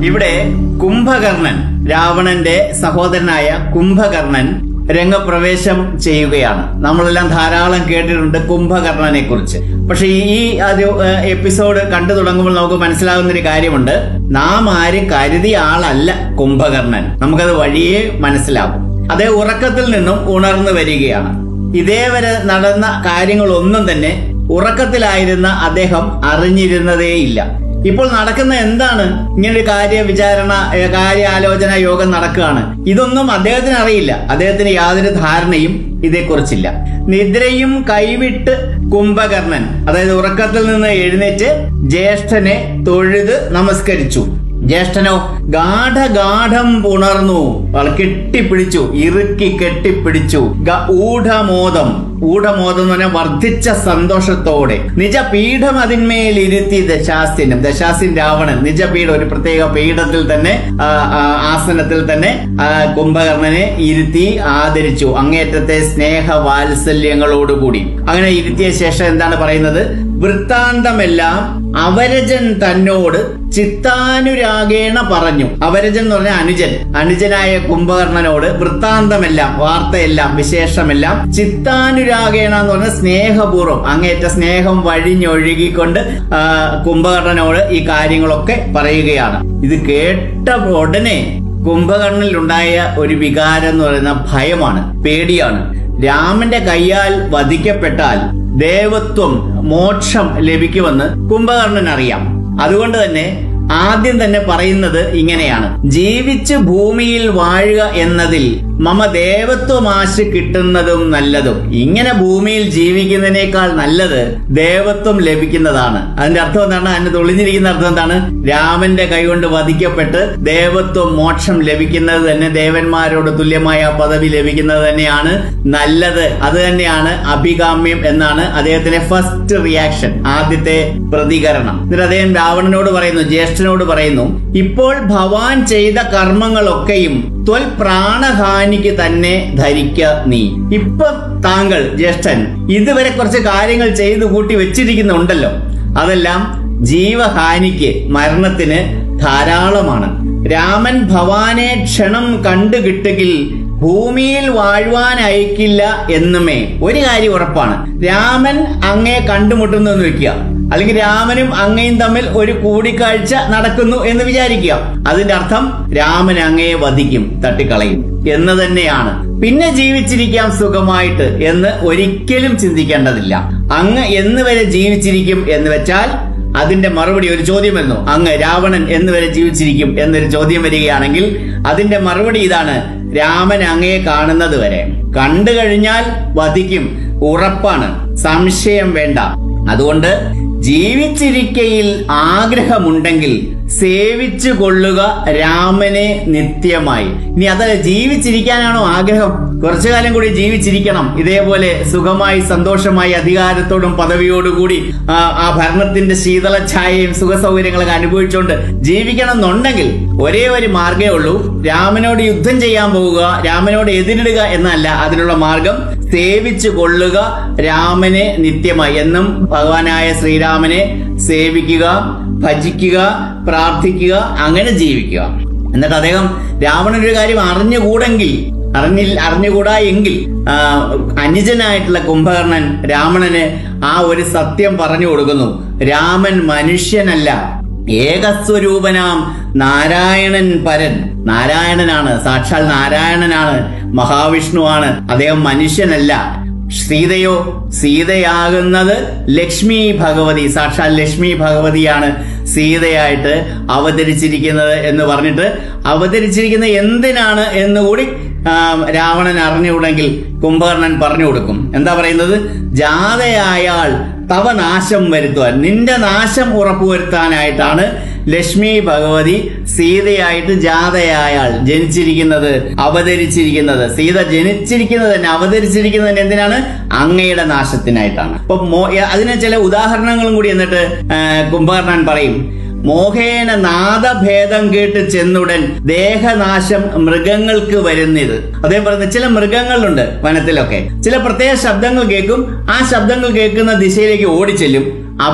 ഇവിടെ കുംഭകർണൻ രാവണന്റെ സഹോദരനായ കുംഭകർണൻ രംഗപ്രവേശം ചെയ്യുകയാണ് നമ്മളെല്ലാം ധാരാളം കേട്ടിട്ടുണ്ട് കുംഭകർണനെ കുറിച്ച് പക്ഷെ ഈ ഒരു ഏഹ്, എപ്പിസോഡ് കണ്ടു തുടങ്ങുമ്പോൾ നമുക്ക് മനസ്സിലാകുന്ന ഒരു കാര്യമുണ്ട് നാം ആരും കരുതിയ ആളല്ല കുംഭകർണൻ നമുക്കത് വഴിയേ മനസ്സിലാവും അതേ ഉറക്കത്തിൽ നിന്നും ഉണർന്നു വരികയാണ് ഇതേവരെ നടന്ന കാര്യങ്ങളൊന്നും തന്നെ ഉറക്കത്തിലായിരുന്ന അദ്ദേഹം അറിഞ്ഞിരുന്നതേയില്ല ഇപ്പോൾ നടക്കുന്ന എന്താണ് ഇങ്ങനൊരു കാര്യ വിചാരണ ഏ, കാര്യാലോചന യോഗം നടക്കുകയാണ് ഇതൊന്നും അദ്ദേഹത്തിന് അറിയില്ല അദ്ദേഹത്തിന് യാതൊരു ധാരണയും ഇതേക്കുറിച്ചില്ല നിദ്രയും കൈവിട്ട് കുംഭകർണൻ അതായത് ഉറക്കത്തിൽ നിന്ന് എഴുന്നേറ്റ് ജ്യേഷ്ഠനെ തൊഴുത് നമസ്കരിച്ചു ജ്യേഷ്ഠനോ ഗാഠഗാഠം പുണർന്നു അവൾ കെട്ടിപ്പിടിച്ചു ഇറുക്കി കെട്ടിപ്പിടിച്ചു ഗ- ഊഢമോദം ഊഢമോദം എന്ന് പറഞ്ഞാൽ വർദ്ധിച്ച സന്തോഷത്തോടെ നിജപീഠം അതിന്മേൽ ഇരുത്തി ദശാസ്യനും ദശാസ്യൻ രാവണൻ നിജപീഠം ഒരു പ്രത്യേക പീഠത്തിൽ തന്നെ ആ, ആ, ആസനത്തിൽ തന്നെ ആ, കുംഭകർണനെ ഇരുത്തി ആദരിച്ചു അങ്ങേറ്റത്തെ സ്നേഹ വാത്സല്യങ്ങളോടുകൂടി അങ്ങനെ ഇരുത്തിയ ശേഷം എന്താണ് പറയുന്നത് വൃത്താന്തമെല്ലാം അവരജൻ തന്നോട് ചിത്താനുരാഗേണ പറഞ്ഞു അവരജൻ എന്ന് പറഞ്ഞ അനുജൻ അനുജനായ കുംഭകർണനോട് വൃത്താന്തമെല്ലാം വാർത്തയെല്ലാം വിശേഷമെല്ലാം ചിത്താനുരാഗേണ എന്ന് പറഞ്ഞ സ്നേഹപൂർവ്വം അങ്ങേറ്റ സ്നേഹം വഴിഞ്ഞൊഴുകിക്കൊണ്ട് ആ, കുംഭകർണനോട് ഈ കാര്യങ്ങളൊക്കെ പറയുകയാണ് ഇത് കേട്ട ഉടനെ കുംഭകർണനിലുണ്ടായ ഒരു വികാരം എന്ന് പറയുന്ന ഭയമാണ് പേടിയാണ് രാമന്റെ കയ്യാൽ വധിക്കപ്പെട്ടാൽ ദേവത്വം മോക്ഷം ലഭിക്കുമെന്ന് കുംഭകർണൻ അറിയാം അതുകൊണ്ട് തന്നെ ആദ്യം തന്നെ പറയുന്നത് ഇങ്ങനെയാണ് ജീവിച്ച് ഭൂമിയിൽ വാഴുക എന്നതിൽ മമ ദേവത്വമാശ കിട്ടുന്നതും നല്ലതും ഇങ്ങനെ ഭൂമിയിൽ ജീവിക്കുന്നതിനേക്കാൾ നല്ലത് ദേവത്വം ലഭിക്കുന്നതാണ് അതിന്റെ അർത്ഥം എന്താണ് അതിന്റെ ഒളിഞ്ഞിരിക്കുന്ന അർത്ഥം എന്താണ് രാമന്റെ കൈകൊണ്ട് വധിക്കപ്പെട്ട് ദേവത്വം മോക്ഷം ലഭിക്കുന്നത് തന്നെ ദേവന്മാരോട് തുല്യമായ പദവി ലഭിക്കുന്നത് തന്നെയാണ് നല്ലത് അത് തന്നെയാണ് അഭികാമ്യം എന്നാണ് അദ്ദേഹത്തിന്റെ ഫസ്റ്റ് റിയാക്ഷൻ ആദ്യത്തെ പ്രതികരണം എന്നിട്ട് അദ്ദേഹം രാവണനോട് പറയുന്നു ജ്യേഷ്ഠനോട് പറയുന്നു ഇപ്പോൾ ഭവാൻ ചെയ്ത കർമ്മങ്ങളൊക്കെയും ത്വൽ പ്രാണഹാനിക്ക് തന്നെ ധരിക്ക നീ ഇപ്പൊ താങ്കൾ ജ്യേഷ്ഠൻ ഇതുവരെ കുറച്ച് കാര്യങ്ങൾ ചെയ്തു കൂട്ടി വെച്ചിരിക്കുന്നുണ്ടല്ലോ അതെല്ലാം ജീവഹാനിക്ക് മരണത്തിന് ധാരാളമാണ് രാമൻ ഭവാനെ ക്ഷണം കണ്ടു കിട്ടുകിൽ ഭൂമിയിൽ വാഴുവാൻ അയക്കില്ല എന്നുമേ ഒരു കാര്യം ഉറപ്പാണ് രാമൻ അങ്ങയെ കണ്ടുമുട്ടുന്നു എന്ന് വെക്കുക അല്ലെങ്കിൽ രാമനും അങ്ങയും തമ്മിൽ ഒരു കൂടിക്കാഴ്ച നടക്കുന്നു എന്ന് വിചാരിക്കുക അതിന്റെ അർത്ഥം രാമൻ അങ്ങയെ വധിക്കും തട്ടിക്കളയും എന്ന് തന്നെയാണ് പിന്നെ ജീവിച്ചിരിക്കാം സുഖമായിട്ട് എന്ന് ഒരിക്കലും ചിന്തിക്കേണ്ടതില്ല അങ്ങ് എന്ന് വരെ ജീവിച്ചിരിക്കും എന്ന് വെച്ചാൽ അതിന്റെ മറുപടി ഒരു ചോദ്യം വരുന്നു അങ്ങ് രാവണൻ എന്ന് വരെ ജീവിച്ചിരിക്കും എന്നൊരു ചോദ്യം വരികയാണെങ്കിൽ അതിന്റെ മറുപടി ഇതാണ് രാമൻ അങ്ങയെ കാണുന്നത് വരെ കണ്ടു കഴിഞ്ഞാൽ വധിക്കും ഉറപ്പാണ് സംശയം വേണ്ട അതുകൊണ്ട് ജീവിച്ചിരിക്കയിൽ ആഗ്രഹമുണ്ടെങ്കിൽ സേവിച്ചു കൊള്ളുക രാമനെ നിത്യമായി ഇനി അതല്ല ജീവിച്ചിരിക്കാനാണോ ആഗ്രഹം കുറച്ചു കാലം കൂടി ജീവിച്ചിരിക്കണം ഇതേപോലെ സുഖമായി സന്തോഷമായി അധികാരത്തോടും പദവിയോടുകൂടി ആ, ആ ഭരണത്തിന്റെ ശീതള ഛായയും സുഖ സൗകര്യങ്ങളൊക്കെ അനുഭവിച്ചുകൊണ്ട് ജീവിക്കണം എന്നുണ്ടെങ്കിൽ ഒരേ ഒരു മാർഗേ ഉള്ളൂ രാമനോട് യുദ്ധം ചെയ്യാൻ പോവുക രാമനോട് എതിരിടുക എന്നല്ല അതിനുള്ള മാർഗം സേവിച്ചു കൊള്ളുക രാമനെ നിത്യമായി എന്നും ഭഗവാനായ ശ്രീരാമനെ സേവിക്കുക ഭജിക്കുക പ്രാർത്ഥിക്കുക അങ്ങനെ ജീവിക്കുക എന്നിട്ട് അദ്ദേഹം രാവണൻ ഒരു കാര്യം അറിഞ്ഞുകൂടെങ്കിൽ അറിഞ്ഞിൽ അറിഞ്ഞുകൂടാ എങ്കിൽ ആ, അനുജനായിട്ടുള്ള കുംഭകർണൻ രാവണന് ആ ഒരു സത്യം പറഞ്ഞു കൊടുക്കുന്നു രാമൻ മനുഷ്യനല്ല ഏകസ്വരൂപനാം നാരായണൻ പരൻ നാരായണനാണ് സാക്ഷാൽ നാരായണനാണ് മഹാവിഷ്ണുവാണ് അദ്ദേഹം മനുഷ്യനല്ല സീതയോ സീതയാകുന്നത് ലക്ഷ്മി ഭഗവതി സാക്ഷാൽ ലക്ഷ്മി ഭഗവതിയാണ് സീതയായിട്ട് അവതരിച്ചിരിക്കുന്നത് എന്ന് പറഞ്ഞിട്ട് അവതരിച്ചിരിക്കുന്നത് എന്തിനാണ് എന്നുകൂടി ആ, രാവണൻ അറിഞ്ഞുകൂടെങ്കിൽ കുംഭകർണൻ പറഞ്ഞു കൊടുക്കും എന്താ പറയുന്നത് ജാതയായാൾ തവ നാശം വരുത്തുവാൻ നിന്റെ നാശം ഉറപ്പുവരുത്താനായിട്ടാണ് ലക്ഷ്മി ഭഗവതി സീതയായിട്ട് ജാതയായാൾ ജനിച്ചിരിക്കുന്നത് അവതരിച്ചിരിക്കുന്നത് സീത ജനിച്ചിരിക്കുന്നത് തന്നെ അവതരിച്ചിരിക്കുന്നത് തന്നെ എന്തിനാണ് അങ്ങയുടെ നാശത്തിനായിട്ടാണ് അപ്പൊ മോ- അതിന് ചില ഉദാഹരണങ്ങളും കൂടി എന്നിട്ട് ആ, കുംഭകർണൻ പറയും മോഹേന നാദഭേദം കേട്ട് ചെന്നുടൻ ദേഹനാശം മൃഗങ്ങൾക്ക് വരുന്നത് അതേ പറയുന്നത് ചില മൃഗങ്ങളുണ്ട് വനത്തിലൊക്കെ ചില പ്രത്യേക ശബ്ദങ്ങൾ കേൾക്കും ആ ശബ്ദങ്ങൾ കേൾക്കുന്ന ദിശയിലേക്ക് ഓടിച്ചെല്ലും